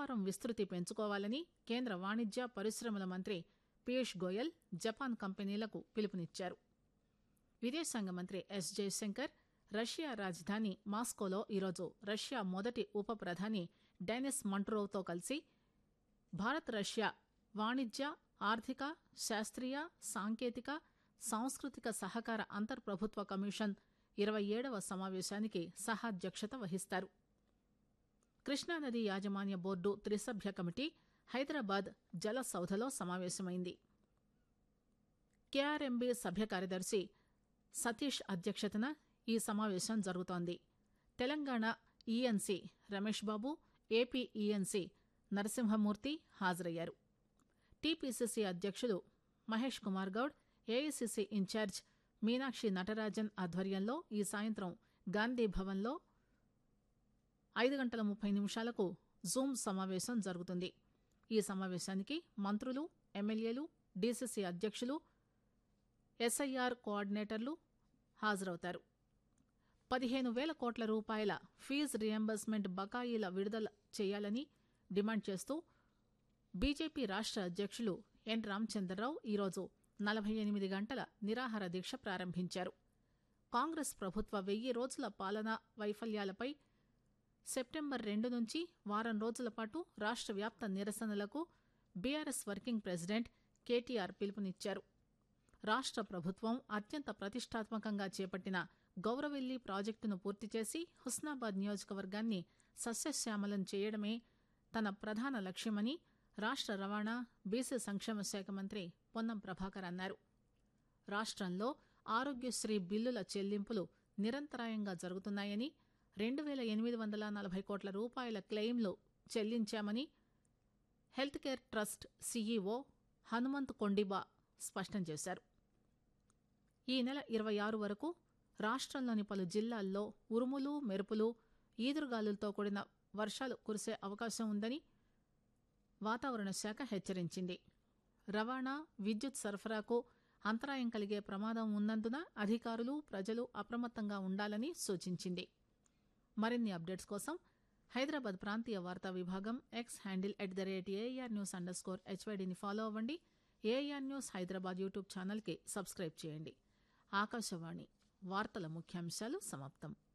వ్యాపారం విస్తృతి పెంచుకోవాలని కేంద్ర వాణిజ్య పరిశ్రమల మంత్రి పీయూష్ గోయల్ జపాన్ కంపెనీలకు పిలుపునిచ్చారు విదేశాంగ మంత్రి ఎస్ జయశంకర్ రష్యా రాజధాని మాస్కోలో ఈరోజు రష్యా మొదటి ఉప ప్రధాని డెనిస్ మంట్రోవ్తో కలిసి భారత్ రష్యా వాణిజ్య ఆర్థిక శాస్త్రీయ సాంకేతిక సాంస్కృతిక సహకార అంతర్ప్రభుత్వ కమిషన్ ఇరవై ఏడవ సమావేశానికి సహాధ్యక్షత వహిస్తారు కృష్ణానది యాజమాన్య బోర్డు త్రిసభ్య కమిటీ హైదరాబాద్ జల సౌధలో సమావేశమైంది కేఆర్ఎంబీ సభ్య కార్యదర్శి సతీష్ అధ్యక్షతన ఈ సమావేశం జరుగుతోంది Telangana ENC Ramesh Babu AP ENC Narasimhamurthy హాజరయ్యారు టీపీసీసీ అధ్యక్షులు మహేష్ కుమార్ గౌడ్ ఏఐసీసీ ఇన్ఛార్జ్ మీనాక్షి నటరాజన్ ఆధ్వర్యంలో ఈ సాయంత్రం గాంధీ భవన్లో ఐదు గంటల ముప్పై నిమిషాలకు జూమ్ సమావేశం జరుగుతుంది ఈ సమావేశానికి మంత్రులు ఎమ్మెల్యేలు డీసీసీ అధ్యక్షులు ఎస్ఐఆర్ కోఆర్డినేటర్లు హాజరవుతారు పదిహేను వేల కోట్ల రూపాయల ఫీజు రియంబర్స్మెంట్ బకాయిల విడుదల చేయాలని డిమాండ్ చేస్తూ బీజేపీ రాష్ట్ర అధ్యక్షులు ఎన్ రామచంద్రరావు ఈరోజు నలభై ఎనిమిది గంటల నిరాహార దీక్ష ప్రారంభించారు కాంగ్రెస్ ప్రభుత్వ వెయ్యి రోజుల పాలనా వైఫల్యాలపై సెప్టెంబర్ రెండు నుంచి వారం రోజుల పాటు రాష్ట్ర వ్యాప్త నిరసనలకు బీఆర్ఎస్ వర్కింగ్ ప్రెసిడెంట్ కేటీఆర్ పిలుపునిచ్చారు రాష్ట్ర ప్రభుత్వం అత్యంత ప్రతిష్టాత్మకంగా చేపట్టిన గౌరవెల్లి ప్రాజెక్టును పూర్తి చేసి హుస్నాబాద్ నియోజకవర్గాన్ని సస్యశ్యామలం చేయడమే తన ప్రధాన లక్ష్యమని రాష్ట్ర రవాణా బీసీ సంక్షేమ శాఖ మంత్రి పొన్నం ప్రభాకర్ అన్నారు రాష్ట్రంలో ఆరోగ్యశ్రీ బిల్లుల చెల్లింపులు నిరంతరాయంగా జరుగుతున్నాయని రెండు వేల ఎనిమిది వందల నలభై కోట్ల రూపాయల క్లెయిమ్లు చెల్లించామని health care trust CEO Hanumanth Kondiba స్పష్టం చేశారు ఈ నెల ఇరవై ఆరు వరకు రాష్ట్రంలోని పలు జిల్లాల్లో ఉరుములు మెరుపులు ఈదురుగాలులతో కూడిన వర్షాలు కురిసే అవకాశం ఉందని వాతావరణ శాఖ హెచ్చరించింది రవాణా విద్యుత్ సరఫరాకు అంతరాయం కలిగే ప్రమాదం ఉన్నందున అధికారులు ప్రజలు అప్రమత్తంగా ఉండాలని సూచించింది మరిన్ని అప్డేట్స్ కోసం హైదరాబాద్ ప్రాంతీయ వార్తా విభాగం X handle at the rate AIR news underscore హెచ్వైడిని ఫాలో అవ్వండి ఏఆర్ న్యూస్ హైదరాబాద్ యూట్యూబ్ ఛానల్కి సబ్స్క్రైబ్ చేయండి ఆకాశవాణి వార్తల ముఖ్యాంశాలు సమాప్తం